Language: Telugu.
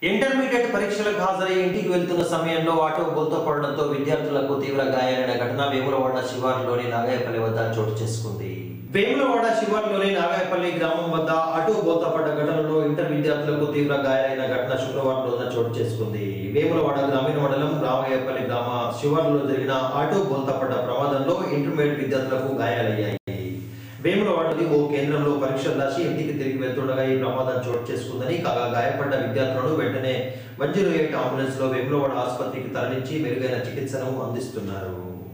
ఇంటర్మీడియట్ పరీక్షలకు హాజరై ఇంటికి వెళ్తున్న సమయంలో ఆటో బోల్తో పడడంతో విద్యార్థులకు తీవ్ర గాయాలైన ఘటన వేములవాడ శివారులోని నాగాయపల్లి వద్ద చోటు చేసుకుంది వేములవాడ శివారులోని నాగాయపల్లి గ్రామం వద్ద ఆటో బోల్తా పడ్డ ఘటనలో ఇంటర్ విద్యార్థులకు తీవ్ర గాయాలైన ఘటన శుక్రవారం రోజున చోటు చేసుకుంది వేములవాడ గ్రామీణ మండలం రామయ్యపల్లి గ్రామ శివారులో జరిగిన ఆటో బోల్తా పడ్డ ప్రమాదంలో ఇంటర్మీడియట్ విద్యార్థులకు గాయాలయ్యాయి వేములవాడలోని ఓ కేంద్రంలో పరీక్షలు రాసి ఇంటికి తిరిగి వెళ్తుండగా ఈ ప్రమాదం చోటు చేసుకుందని కాగా గాయపడ్డ విద్యార్థులను వెంటనే వన్ జీరో ఎయిట్ అంబులెన్స్ లో వేములవాడ ఆసుపత్రికి తరలించి మెరుగైన చికిత్సను అందిస్తున్నారు